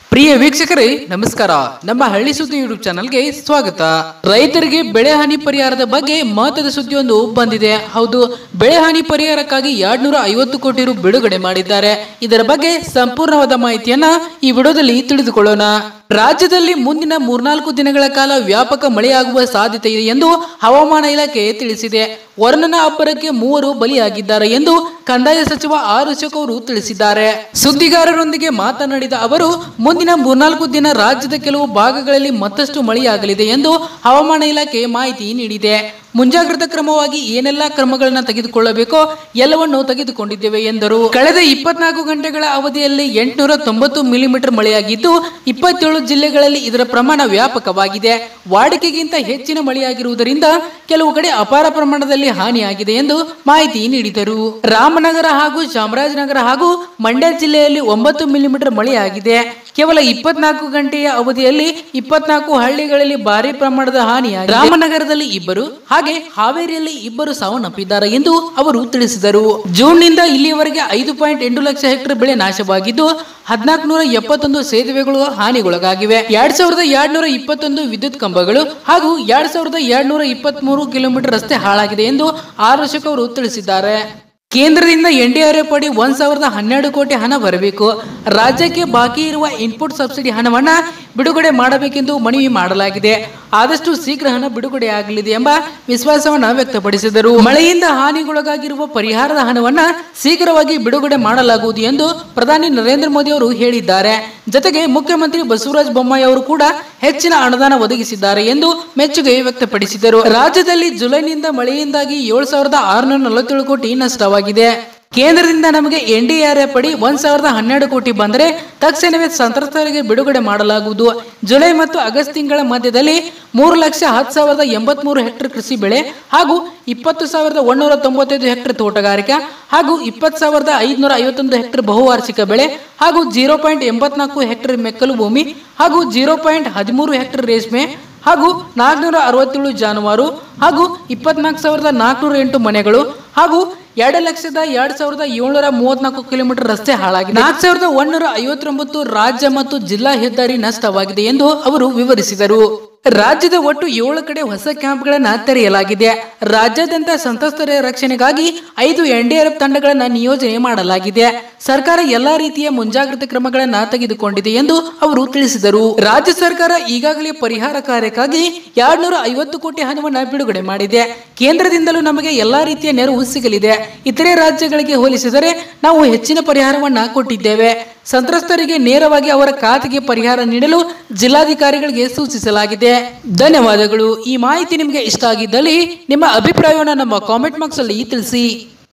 ಪ್ರಿಯ ವೀಕ್ಷಕರೇ ನಮಸ್ಕಾರ ನಮ್ಮ ಹಳ್ಳಿ ಸುದ್ದಿ ಯೂಟ್ಯೂಬ್ ಚಾನಲ್ಗೆ ಸ್ವಾಗತ ರೈತರಿಗೆ ಬೆಳೆ ಹಾನಿ ಪರಿಹಾರದ ಬಗ್ಗೆ ಮಹತ್ವದ ಸುದ್ದಿಯೊಂದು ಬಂದಿದೆ ಹೌದು ಬೆಳೆ ಹಾನಿ ಪರಿಹಾರಕ್ಕಾಗಿ ಎರಡ್ನೂರ ಐವತ್ತು ಕೋಟಿ ರು ಬಿಡುಗಡೆ ಮಾಡಿದ್ದಾರೆ ಇದರ ಬಗ್ಗೆ ಸಂಪೂರ್ಣವಾದ ಮಾಹಿತಿಯನ್ನ ಈ ವಿಡಿಯೋದಲ್ಲಿ ತಿಳಿದುಕೊಳ್ಳೋಣ ರಾಜ್ಯದಲ್ಲಿ ಮುಂದಿನ ಮೂರ್ನಾಲ್ಕು ದಿನಗಳ ಕಾಲ ವ್ಯಾಪಕ ಮಳೆಯಾಗುವ ಸಾಧ್ಯತೆ ಇದೆ ಎಂದು ಹವಾಮಾನ ಇಲಾಖೆ ತಿಳಿಸಿದೆ ವರ್ಣನ ಅಬ್ಬರಕ್ಕೆ ಮೂವರು ಬಲಿಯಾಗಿದ್ದಾರೆ ಎಂದು ಕಂದಾಯ ಸಚಿವ ಆರ್ ಅಶೋಕ್ ಅವರು ತಿಳಿಸಿದ್ದಾರೆ ಸುದ್ದಿಗಾರರೊಂದಿಗೆ ಮಾತನಾಡಿದ ಅವರು ಮುಂದಿನ ಮೂರ್ನಾಲ್ಕು ದಿನ ರಾಜ್ಯದ ಕೆಲವು ಭಾಗಗಳಲ್ಲಿ ಮತ್ತಷ್ಟು ಮಳೆಯಾಗಲಿದೆ ಎಂದು ಹವಾಮಾನ ಇಲಾಖೆ ಮಾಹಿತಿ ನೀಡಿದೆ ಮುಂಜಾಗ್ರತಾ ಕ್ರಮವಾಗಿ ಏನೆಲ್ಲ ಕ್ರಮಗಳನ್ನ ತೆಗೆದುಕೊಳ್ಳಬೇಕೋ ಎಲ್ಲವನ್ನು ತೆಗೆದುಕೊಂಡಿದ್ದೇವೆ ಎಂದರು ಕಳೆದ ಇಪ್ಪತ್ನಾಲ್ಕು ಗಂಟೆಗಳ ಅವಧಿಯಲ್ಲಿ ಎಂಟುನೂರ ತೊಂಬತ್ತು ಮಿಲಿಮೀಟರ್ ಮಳೆಯಾಗಿದ್ದು ಇಪ್ಪತ್ತೇಳು ಜಿಲ್ಲೆಗಳಲ್ಲಿ ಇದರ ಪ್ರಮಾಣ ವ್ಯಾಪಕವಾಗಿದೆ ವಾಡಿಕೆಗಿಂತ ಹೆಚ್ಚಿನ ಮಳೆಯಾಗಿರುವುದರಿಂದ ಕೆಲವು ಕಡೆ ಅಪಾರ ಪ್ರಮಾಣದಲ್ಲಿ ಹಾನಿಯಾಗಿದೆ ಎಂದು ಮಾಹಿತಿ ನೀಡಿದರು ರಾಮನಗರ ಹಾಗೂ ಚಾಮರಾಜನಗರ ಹಾಗೂ ಮಂಡ್ಯ ಜಿಲ್ಲೆಯಲ್ಲಿ ಒಂಬತ್ತು ಮಿಲಿಮೀಟರ್ ಮಳೆಯಾಗಿದೆ ಕೇವಲ ಇಪ್ಪತ್ನಾಲ್ಕು ಗಂಟೆಯ ಅವಧಿಯಲ್ಲಿ ಇಪ್ಪತ್ನಾಲ್ಕು ಹಳ್ಳಿಗಳಲ್ಲಿ ಭಾರಿ ಪ್ರಮಾಣದ ಹಾನಿಯಾಗಿದೆ ರಾಮನಗರದಲ್ಲಿ ಇಬ್ಬರು ಹಾಗೆ ಹಾವೇರಿಯಲ್ಲಿ ಇಬ್ಬರು ಸಾವನ್ನಪ್ಪಿದ್ದಾರೆ ಎಂದು ಅವರು ತಿಳಿಸಿದರು ಜೂನ್ ನಿಂದ ಇಲ್ಲಿಯವರೆಗೆ ಐದು ಪಾಯಿಂಟ್ ಎಂಟು ಲಕ್ಷ ಹೆಕ್ಟೇರ್ ಬೆಳೆ ನಾಶವಾಗಿದ್ದು ಹದಿನಾಲ್ಕು ನೂರ ಎಪ್ಪತ್ತೊಂದು ಸೇತುವೆಗಳು ಹಾನಿಗೊಳಗಾಗಿವೆ ಎರಡ್ ಸಾವಿರದ ಎರಡ್ನೂರ ಇಪ್ಪತ್ತೊಂದು ವಿದ್ಯುತ್ ಕಂಬಗಳು ಹಾಗೂ ಎರಡ್ ಸಾವಿರದ ಎರಡ್ನೂರ ಇಪ್ಪತ್ತ್ ಮೂರು ಕಿಲೋಮೀಟರ್ ರಸ್ತೆ ಹಾಳಾಗಿದೆ ಎಂದು ಆರ್ ಅಶೋಕ್ ಅವರು ತಿಳಿಸಿದ್ದಾರೆ ಕೇಂದ್ರದಿಂದ ಎನ್ಡಿಆರ್ಎಫ್ ಪಡಿ ಒಂದ್ ಸಾವಿರದ ಹನ್ನೆರಡು ಕೋಟಿ ಹಣ ಬರಬೇಕು ರಾಜ್ಯಕ್ಕೆ ಬಾಕಿ ಇರುವ ಇನ್ಪುಟ್ ಸಬ್ಸಿಡಿ ಹಣವನ್ನ ಬಿಡುಗಡೆ ಮಾಡಬೇಕೆಂದು ಮನವಿ ಮಾಡಲಾಗಿದೆ ಆದಷ್ಟು ಶೀಘ್ರ ಹಣ ಬಿಡುಗಡೆ ಆಗಲಿದೆ ಎಂಬ ವಿಶ್ವಾಸವನ್ನ ವ್ಯಕ್ತಪಡಿಸಿದರು ಮಳೆಯಿಂದ ಹಾನಿಗೊಳಗಾಗಿರುವ ಪರಿಹಾರದ ಹಣವನ್ನ ಶೀಘ್ರವಾಗಿ ಬಿಡುಗಡೆ ಮಾಡಲಾಗುವುದು ಎಂದು ಪ್ರಧಾನಿ ನರೇಂದ್ರ ಮೋದಿ ಅವರು ಹೇಳಿದ್ದಾರೆ ಜೊತೆಗೆ ಮುಖ್ಯಮಂತ್ರಿ ಬಸವರಾಜ ಬೊಮ್ಮಾಯಿ ಅವರು ಕೂಡ ಹೆಚ್ಚಿನ ಅನುದಾನ ಒದಗಿಸಿದ್ದಾರೆ ಎಂದು ಮೆಚ್ಚುಗೆ ವ್ಯಕ್ತಪಡಿಸಿದರು ರಾಜ್ಯದಲ್ಲಿ ಜುಲೈನಿಂದ ಮಳೆಯಿಂದಾಗಿ ಏಳು ಸಾವಿರದ ಆರುನೂರ ನಲವತ್ತೇಳು ಕೋಟಿ ನಷ್ಟವಾಗಿದೆ ಕೇಂದ್ರದಿಂದ ನಮಗೆ ಎನ್ಡಿಆರ್ಎಫ್ ಪಡಿ ಒಂದ್ ಸಾವಿರದ ಹನ್ನೆರಡು ಕೋಟಿ ಬಂದರೆ ತಕ್ಷಣವೇ ಸಂತ್ರಸ್ತರಿಗೆ ಬಿಡುಗಡೆ ಮಾಡಲಾಗುವುದು ಜುಲೈ ಮತ್ತು ಆಗಸ್ಟ್ ತಿಂಗಳ ಮಧ್ಯದಲ್ಲಿ ಮೂರು ಲಕ್ಷ ಹತ್ತು ಸಾವಿರದ ಎಂಬತ್ಮೂರು ಹೆಕ್ಟೇರ್ ಕೃಷಿ ಬೆಳೆ ಹಾಗೂ ಇಪ್ಪತ್ತು ಸಾವಿರದ ಒಂದೂರ ತೊಂಬತ್ತೈದು ಹೆಕ್ಟೇರ್ ತೋಟಗಾರಿಕೆ ಹಾಗೂ ಇಪ್ಪತ್ತು ಸಾವಿರದ ಐದುನೂರ ಐವತ್ತೊಂದು ಹೆಕ್ಟೇರ್ ಬಹುವಾರ್ಷಿಕ ಬೆಳೆ ಹಾಗೂ ಜೀರೋ ಪಾಯಿಂಟ್ ಎಂಬತ್ನಾಲ್ಕು ಹೆಕ್ಟೇರ್ ಮೆಕ್ಕಲು ಭೂಮಿ ಹಾಗೂ ಜೀರೋ ಪಾಯಿಂಟ್ ಹದಿಮೂರು ಹೆಕ್ಟೇರ್ ರೇಷ್ಮೆ ಹಾಗೂ ನಾಲ್ಕುನೂರ ಅರವತ್ತೇಳು ಜಾನುವಾರು ಹಾಗೂ ಇಪ್ಪತ್ನಾಲ್ಕು ಸಾವಿರದ ನಾಲ್ಕುನೂರ ಎಂಟು ಮನೆಗಳು ಹಾಗೂ ಎರಡು ಲಕ್ಷದ ಎರಡ್ ಸಾವಿರದ ಏಳ್ನೂರ ಮೂವತ್ನಾಲ್ಕು ಕಿಲೋಮೀಟರ್ ರಸ್ತೆ ಹಾಳಾಗಿದೆ ನಾಲ್ಕು ಸಾವಿರದ ಒಂದೂರ ಐವತ್ತೊಂಬತ್ತು ರಾಜ್ಯ ಮತ್ತು ಜಿಲ್ಲಾ ಹೆದ್ದಾರಿ ನಷ್ಟವಾಗಿದೆ ಎಂದು ಅವರು ವಿವರಿಸಿದರು ರಾಜ್ಯದ ಒಟ್ಟು ಏಳು ಕಡೆ ಹೊಸ ಕ್ಯಾಂಪ್ಗಳನ್ನ ತೆರೆಯಲಾಗಿದೆ ರಾಜ್ಯಾದ್ಯಂತ ಸಂತ್ರಸ್ತರ ರಕ್ಷಣೆಗಾಗಿ ಐದು ಎನ್ಡಿಆರ್ಎಫ್ ತಂಡಗಳನ್ನ ನಿಯೋಜನೆ ಮಾಡಲಾಗಿದೆ ಸರ್ಕಾರ ಎಲ್ಲಾ ರೀತಿಯ ಮುಂಜಾಗ್ರತಾ ಕ್ರಮಗಳನ್ನ ತೆಗೆದುಕೊಂಡಿದೆ ಎಂದು ಅವರು ತಿಳಿಸಿದರು ರಾಜ್ಯ ಸರ್ಕಾರ ಈಗಾಗಲೇ ಪರಿಹಾರ ಕಾರ್ಯಕ್ಕಾಗಿ ಎರಡ್ನೂರ ಐವತ್ತು ಕೋಟಿ ಹಣವನ್ನ ಬಿಡುಗಡೆ ಮಾಡಿದೆ ಕೇಂದ್ರದಿಂದಲೂ ನಮಗೆ ಎಲ್ಲಾ ರೀತಿಯ ನೆರವು ಸಿಗಲಿದೆ ಇತರೆ ರಾಜ್ಯಗಳಿಗೆ ಹೋಲಿಸಿದರೆ ನಾವು ಹೆಚ್ಚಿನ ಪರಿಹಾರವನ್ನ ಕೊಟ್ಟಿದ್ದೇವೆ ಸಂತ್ರಸ್ತರಿಗೆ ನೇರವಾಗಿ ಅವರ ಖಾತೆಗೆ ಪರಿಹಾರ ನೀಡಲು ಜಿಲ್ಲಾಧಿಕಾರಿಗಳಿಗೆ ಸೂಚಿಸಲಾಗಿದೆ ಧನ್ಯವಾದಗಳು ಈ ಮಾಹಿತಿ ನಿಮಗೆ ಇಷ್ಟ ಆಗಿದ್ದಲ್ಲಿ ನಿಮ್ಮ ಅಭಿಪ್ರಾಯವನ್ನು ನಮ್ಮ ಕಾಮೆಂಟ್ ಬಾಕ್ಸ್ ಅಲ್ಲಿ ತಿಳಿಸಿ